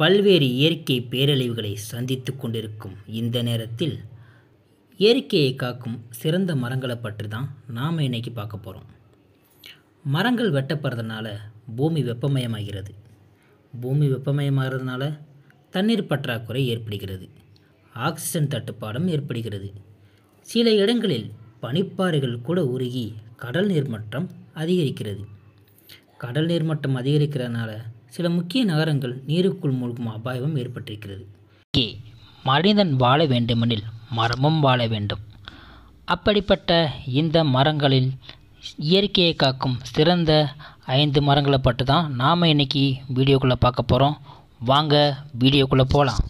பல்வேறு இயற்கை பேரழிவுகளை சந்தித்து கொண்டிருக்கும் இந்த நேரத்தில் இயற்கையை காக்கும் சிறந்த மரங்களை பற்றி தான் நாம் இன்னைக்கு பார்க்க போகிறோம் மரங்கள் வெட்டப்படுறதுனால பூமி வெப்பமயமாகிறது பூமி வெப்பமயமாகிறதுனால தண்ணீர் பற்றாக்குறை ஏற்படுகிறது ஆக்சிஜன் தட்டுப்பாடும் ஏற்படுகிறது சில இடங்களில் பனிப்பாறைகள் கூட உருகி கடல் நீர்மட்டம் அதிகரிக்கிறது கடல் நீர்மட்டம் அதிகரிக்கிறதுனால சில முக்கிய நகரங்கள் நீருக்குள் மூழ்கும் அபாயமும் ஏற்பட்டிருக்கிறது இங்கே மனிதன் வாழ வேண்டுமெனில் மரமும் வாழ வேண்டும் அப்படிப்பட்ட இந்த மரங்களில் இயற்கையை காக்கும் சிறந்த ஐந்து மரங்களை பற்றி தான் நாம் இன்னைக்கு வீடியோக்குள்ளே பார்க்க போகிறோம் வாங்க வீடியோக்குள்ளே போகலாம்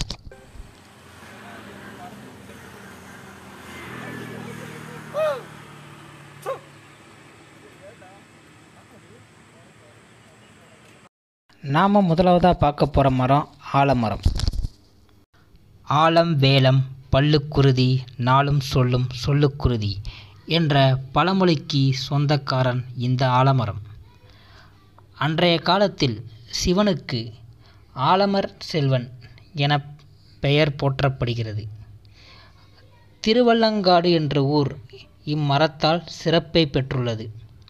நாம் முதலாவதாக பார்க்க போகிற மரம் ஆலமரம் ஆலம் வேலம் பல்லுக்குருதி நாளும் சொல்லும் சொல்லுக்குருதி என்ற பழமொழிக்கு சொந்தக்காரன் இந்த ஆலமரம் அன்றைய காலத்தில் சிவனுக்கு ஆலமர் செல்வன் என பெயர் போற்றப்படுகிறது திருவள்ளங்காடு என்ற ஊர் இம்மரத்தால் சிறப்பை பெற்றுள்ளது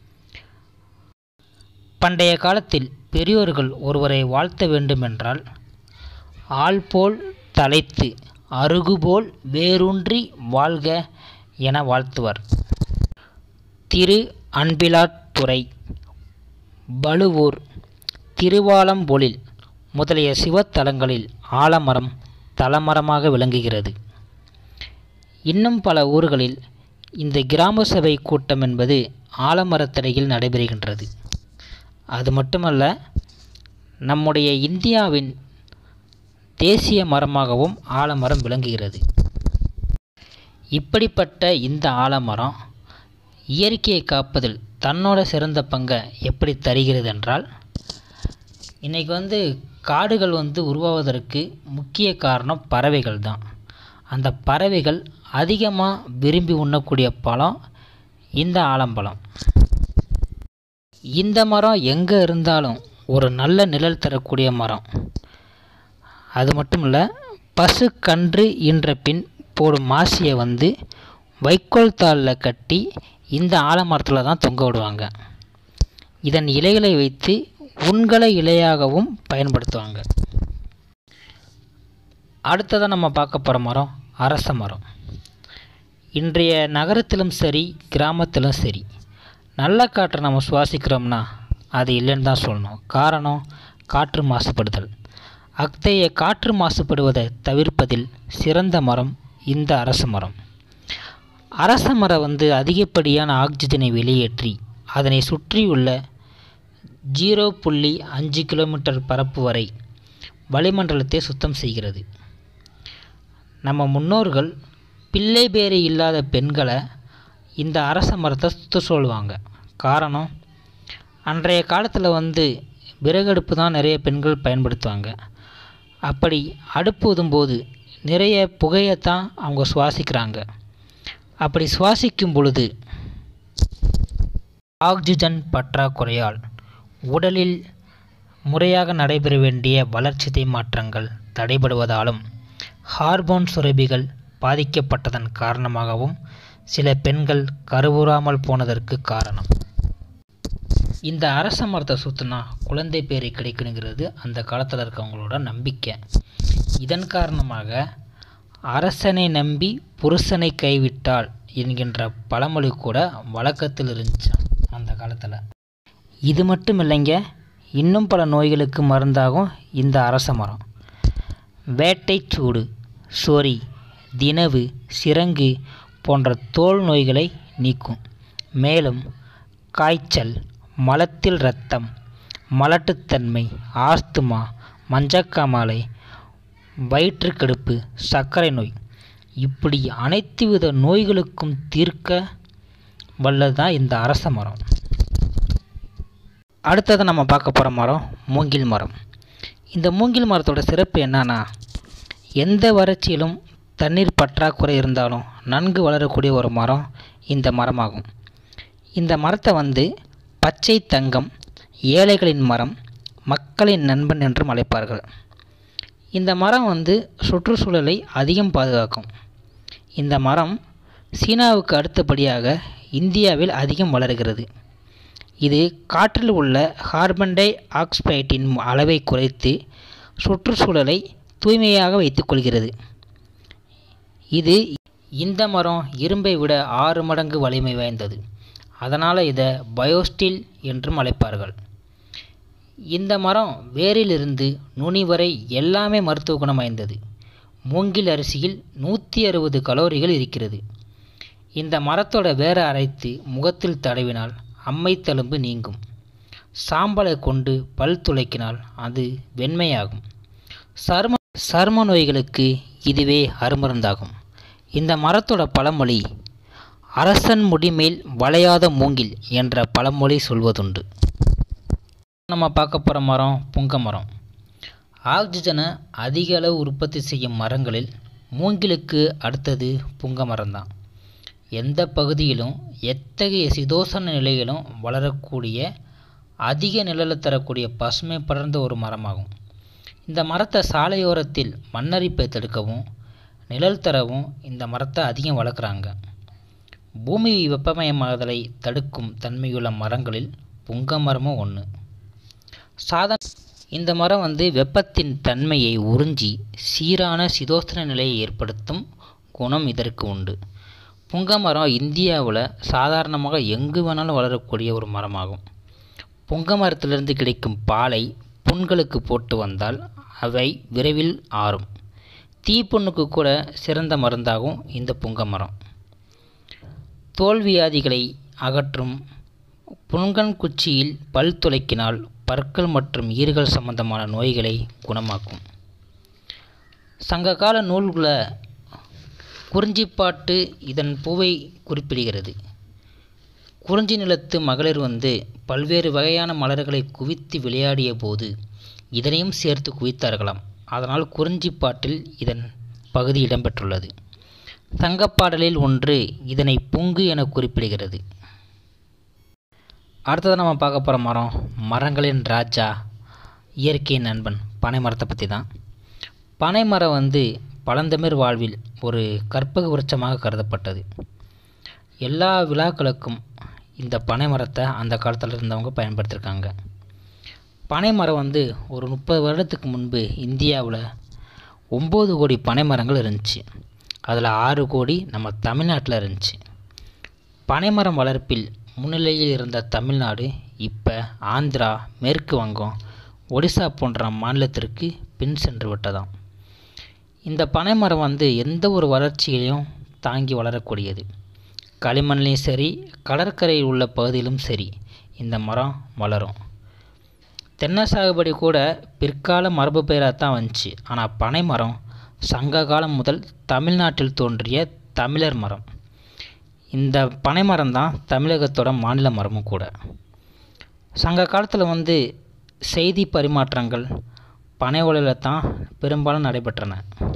பண்டைய காலத்தில் பெரியோர்கள் ஒருவரை வாழ்த்த வேண்டுமென்றால் ஆள் போல் தலைத்து அருகுபோல் வேரூன்றி வாழ்க என வாழ்த்துவர் திரு அன்பிலாத்துறை பழுவூர் திருவாலம்பொழில் முதலிய சிவத்தலங்களில் ஆலமரம் தலமரமாக விளங்குகிறது இன்னும் பல ஊர்களில் இந்த கிராம சபை கூட்டம் என்பது ஆலமரத்தடியில் நடைபெறுகின்றது அது மட்டுமல்ல நம்முடைய இந்தியாவின் தேசிய மரமாகவும் ஆலமரம் விளங்குகிறது இப்படிப்பட்ட இந்த ஆலமரம் இயற்கையை காப்பதில் தன்னோட சிறந்த பங்கை எப்படி தருகிறது என்றால் இன்றைக்கி வந்து காடுகள் வந்து உருவாவதற்கு முக்கிய காரணம் பறவைகள் தான் அந்த பறவைகள் அதிகமாக விரும்பி உண்ணக்கூடிய பழம் இந்த ஆலம்பழம் இந்த மரம் எங்கே இருந்தாலும் ஒரு நல்ல நிழல் தரக்கூடிய மரம் அது மட்டும் இல்லை பசு கன்று ஈன்ற பின் போடும் மாசியை வந்து வைக்கோல் தாளில் கட்டி இந்த ஆலமரத்தில் தான் தொங்க விடுவாங்க இதன் இலைகளை வைத்து உண்கல இலையாகவும் பயன்படுத்துவாங்க அடுத்ததாக நம்ம பார்க்க போகிற மரம் அரச மரம் இன்றைய நகரத்திலும் சரி கிராமத்திலும் சரி நல்ல காற்றை நம்ம சுவாசிக்கிறோம்னா அது இல்லைன்னு தான் சொல்லணும் காரணம் காற்று மாசுபடுதல் அத்தகைய காற்று மாசுபடுவதை தவிர்ப்பதில் சிறந்த மரம் இந்த அரச மரம் அரச மரம் வந்து அதிகப்படியான ஆக்சிஜனை வெளியேற்றி அதனை சுற்றியுள்ள ஜீரோ புள்ளி அஞ்சு கிலோமீட்டர் பரப்பு வரை வளிமண்டலத்தை சுத்தம் செய்கிறது நம்ம முன்னோர்கள் பிள்ளை பேறு இல்லாத பெண்களை இந்த அரச மரத்தை சுத்த சொல்லுவாங்க காரணம் அன்றைய காலத்தில் வந்து விறகடுப்பு தான் நிறைய பெண்கள் பயன்படுத்துவாங்க அப்படி அடுப்பு ஊதும்போது நிறைய புகையைத்தான் அவங்க சுவாசிக்கிறாங்க அப்படி சுவாசிக்கும் பொழுது ஆக்சிஜன் பற்றாக்குறையால் உடலில் முறையாக நடைபெற வேண்டிய வளர்ச்சிதை மாற்றங்கள் தடைபடுவதாலும் ஹார்மோன் சுரபிகள் பாதிக்கப்பட்டதன் காரணமாகவும் சில பெண்கள் கருவுறாமல் போனதற்கு காரணம் இந்த அரச மரத்தை சுற்றினா குழந்தை பேரை கிடைக்கணுங்கிறது அந்த காலத்தில் இருக்கவங்களோட நம்பிக்கை இதன் காரணமாக அரசனை நம்பி புருஷனை கைவிட்டால் என்கின்ற பழமொழி கூட வழக்கத்தில் இருந்துச்சு அந்த காலத்தில் இது மட்டும் இல்லைங்க இன்னும் பல நோய்களுக்கு மருந்தாகும் இந்த அரச மரம் வேட்டைச்சூடு சொறி தினவு சிரங்கு போன்ற தோல் நோய்களை நீக்கும் மேலும் காய்ச்சல் மலத்தில் இரத்தம் மலட்டுத்தன்மை ஆஸ்துமா மஞ்சக்காமாலை வயிற்றுக்கடுப்பு சர்க்கரை நோய் இப்படி அனைத்து வித நோய்களுக்கும் தீர்க்க வல்லது தான் இந்த அரச மரம் அடுத்தது நம்ம பார்க்க போகிற மரம் மூங்கில் மரம் இந்த மூங்கில் மரத்தோட சிறப்பு என்னன்னா எந்த வறட்சியிலும் தண்ணீர் பற்றாக்குறை இருந்தாலும் நன்கு வளரக்கூடிய ஒரு மரம் இந்த மரமாகும் இந்த மரத்தை வந்து பச்சை தங்கம் ஏழைகளின் மரம் மக்களின் நண்பன் என்றும் அழைப்பார்கள் இந்த மரம் வந்து சுற்றுச்சூழலை அதிகம் பாதுகாக்கும் இந்த மரம் சீனாவுக்கு அடுத்தபடியாக இந்தியாவில் அதிகம் வளர்கிறது இது காற்றில் உள்ள கார்பன் டை ஆக்சைட்டின் அளவை குறைத்து சுற்றுச்சூழலை தூய்மையாக வைத்துக்கொள்கிறது இது இந்த மரம் இரும்பை விட ஆறு மடங்கு வலிமை வாய்ந்தது அதனால் இதை பயோஸ்டீல் என்றும் அழைப்பார்கள் இந்த மரம் வேரிலிருந்து நுனி வரை எல்லாமே மருத்துவ குணம் வாய்ந்தது மூங்கில் அரிசியில் நூற்றி அறுபது கலோரிகள் இருக்கிறது இந்த மரத்தோட வேரை அரைத்து முகத்தில் தடவினால் அம்மை தழும்பு நீங்கும் சாம்பலை கொண்டு பல் துளைக்கினால் அது வெண்மையாகும் சரும சரும நோய்களுக்கு இதுவே அருமருந்தாகும் இந்த மரத்தோட பழமொழி அரசன் முடிமேல் வளையாத மூங்கில் என்ற பழமொழி சொல்வதுண்டு நம்ம பார்க்க போகிற மரம் புங்க மரம் ஆக்சிஜனை அதிக அளவு உற்பத்தி செய்யும் மரங்களில் மூங்கிலுக்கு அடுத்தது புங்க மரம்தான் எந்த பகுதியிலும் எத்தகைய சிதோசன நிலையிலும் வளரக்கூடிய அதிக நிழலை தரக்கூடிய பசுமை படர்ந்த ஒரு மரமாகும் இந்த மரத்தை சாலையோரத்தில் மண்ணரிப்பை தடுக்கவும் நிழல் தரவும் இந்த மரத்தை அதிகம் வளர்க்குறாங்க பூமி வெப்பமயமாதலை தடுக்கும் தன்மையுள்ள மரங்களில் புங்க மரமும் ஒன்று சாதா இந்த மரம் வந்து வெப்பத்தின் தன்மையை உறிஞ்சி சீரான சிதோஷ்ண நிலையை ஏற்படுத்தும் குணம் இதற்கு உண்டு புங்க மரம் இந்தியாவில் சாதாரணமாக எங்கு வேணாலும் வளரக்கூடிய ஒரு மரமாகும் புங்க மரத்திலிருந்து கிடைக்கும் பாலை புண்களுக்கு போட்டு வந்தால் அவை விரைவில் ஆறும் தீப்புண்ணுக்கு கூட சிறந்த மருந்தாகும் இந்த புங்க மரம் தோல்வியாதிகளை அகற்றும் புன்கன் குச்சியில் பல் துளைக்கினால் பற்கள் மற்றும் ஈறுகள் சம்பந்தமான நோய்களை குணமாக்கும் சங்ககால நூல்களை குறிஞ்சிப்பாட்டு இதன் பூவை குறிப்பிடுகிறது குறிஞ்சி நிலத்து மகளிர் வந்து பல்வேறு வகையான மலர்களை குவித்து விளையாடிய போது இதனையும் சேர்த்து குவித்தார்களாம் அதனால் குறிஞ்சிப்பாட்டில் இதன் பகுதி இடம்பெற்றுள்ளது சங்கப்பாடலில் ஒன்று இதனை புங்கு என குறிப்பிடுகிறது அடுத்தது நம்ம பார்க்க போகிற மரம் மரங்களின் ராஜா இயற்கையின் நண்பன் பனை மரத்தை பற்றி தான் பனை மரம் வந்து பழந்தமிழ் வாழ்வில் ஒரு கற்பக விருட்சமாக கருதப்பட்டது எல்லா விழாக்களுக்கும் இந்த பனை மரத்தை அந்த காலத்தில் இருந்தவங்க பயன்படுத்தியிருக்காங்க பனை மரம் வந்து ஒரு முப்பது வருடத்துக்கு முன்பு இந்தியாவில் ஒம்பது கோடி பனை மரங்கள் இருந்துச்சு அதில் ஆறு கோடி நம்ம தமிழ்நாட்டில் இருந்துச்சு பனைமரம் வளர்ப்பில் முன்னிலையில் இருந்த தமிழ்நாடு இப்போ ஆந்திரா மேற்கு வங்கம் ஒடிசா போன்ற மாநிலத்திற்கு பின் சென்று விட்டதாம் இந்த பனைமரம் வந்து எந்த ஒரு வளர்ச்சியிலையும் தாங்கி வளரக்கூடியது களிமண்லேயும் சரி கடற்கரையில் உள்ள பகுதியிலும் சரி இந்த மரம் வளரும் தென்னை சாகுபடி கூட பிற்கால மரபு பெயராக தான் வந்துச்சு ஆனால் பனை மரம் சங்க காலம் முதல் தமிழ்நாட்டில் தோன்றிய தமிழர் மரம் இந்த பனை மரம் தான் தமிழகத்தோட மாநில மரமும் கூட சங்க காலத்தில் வந்து செய்தி பரிமாற்றங்கள் பனை ஓலையில் தான் பெரும்பாலும் நடைபெற்றன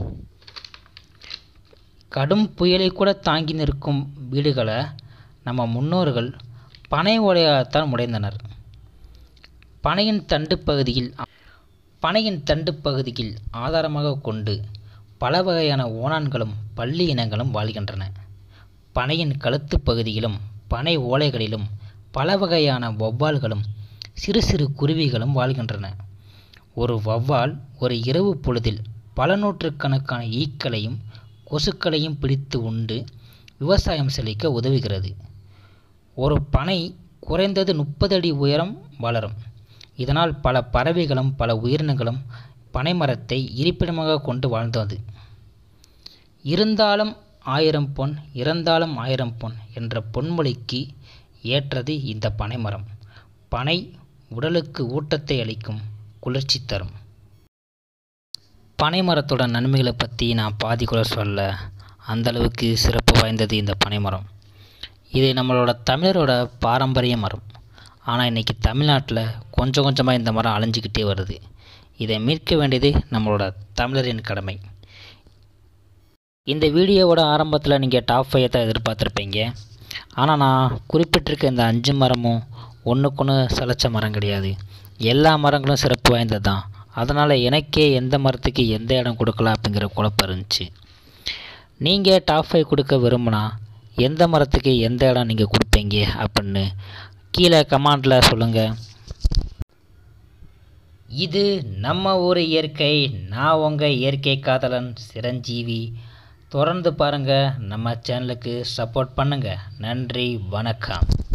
கடும் புயலை கூட தாங்கி நிற்கும் வீடுகளை நம்ம முன்னோர்கள் பனை ஓலையாகத்தான் முடைந்தனர் பனையின் தண்டு பகுதியில் பனையின் தண்டு பகுதியில் ஆதாரமாக கொண்டு பல வகையான ஓணான்களும் பள்ளி இனங்களும் வாழ்கின்றன பனையின் கழுத்து பகுதியிலும் பனை ஓலைகளிலும் பல வகையான வௌவால்களும் சிறு சிறு குருவிகளும் வாழ்கின்றன ஒரு வௌவால் ஒரு இரவு பொழுதில் பல நூற்றுக்கணக்கான ஈக்களையும் கொசுக்களையும் பிடித்து உண்டு விவசாயம் செழிக்க உதவுகிறது ஒரு பனை குறைந்தது முப்பது அடி உயரம் வளரும் இதனால் பல பறவைகளும் பல உயிரினங்களும் பனைமரத்தை இருப்பிடமாக கொண்டு வாழ்ந்தது இருந்தாலும் ஆயிரம் பொன் இறந்தாலும் ஆயிரம் பொன் என்ற பொன்மொழிக்கு ஏற்றது இந்த பனைமரம் பனை உடலுக்கு ஊட்டத்தை அளிக்கும் குளிர்ச்சி தரும் பனைமரத்தோட நன்மைகளை பற்றி நான் பாதி கூட சொல்ல அந்தளவுக்கு சிறப்பு வாய்ந்தது இந்த பனைமரம் இது நம்மளோட தமிழரோட பாரம்பரிய மரம் ஆனால் இன்றைக்கி தமிழ்நாட்டில் கொஞ்சம் கொஞ்சமாக இந்த மரம் அழிஞ்சிக்கிட்டே வருது இதை மீட்க வேண்டியது நம்மளோட தமிழரின் கடமை இந்த வீடியோவோட ஆரம்பத்தில் நீங்கள் டாப் ஃபைவ் தான் எதிர்பார்த்துருப்பீங்க ஆனால் நான் குறிப்பிட்டிருக்க இந்த அஞ்சு மரமும் ஒன்றுக்கொன்று சளைச்ச மரம் கிடையாது எல்லா மரங்களும் சிறப்பு வாய்ந்தது தான் அதனால் எனக்கே எந்த மரத்துக்கு எந்த இடம் கொடுக்கலாம் அப்படிங்கிற குழப்பம் இருந்துச்சு நீங்கள் டாப் ஃபைவ் கொடுக்க விரும்பினா எந்த மரத்துக்கு எந்த இடம் நீங்கள் கொடுப்பீங்க அப்படின்னு கீழே கமெண்டில் சொல்லுங்கள் இது நம்ம ஊர் இயற்கை நான் உங்கள் இயற்கை காதலன் சிரஞ்சீவி தொடர்ந்து பாருங்கள் நம்ம சேனலுக்கு சப்போர்ட் பண்ணுங்கள் நன்றி வணக்கம்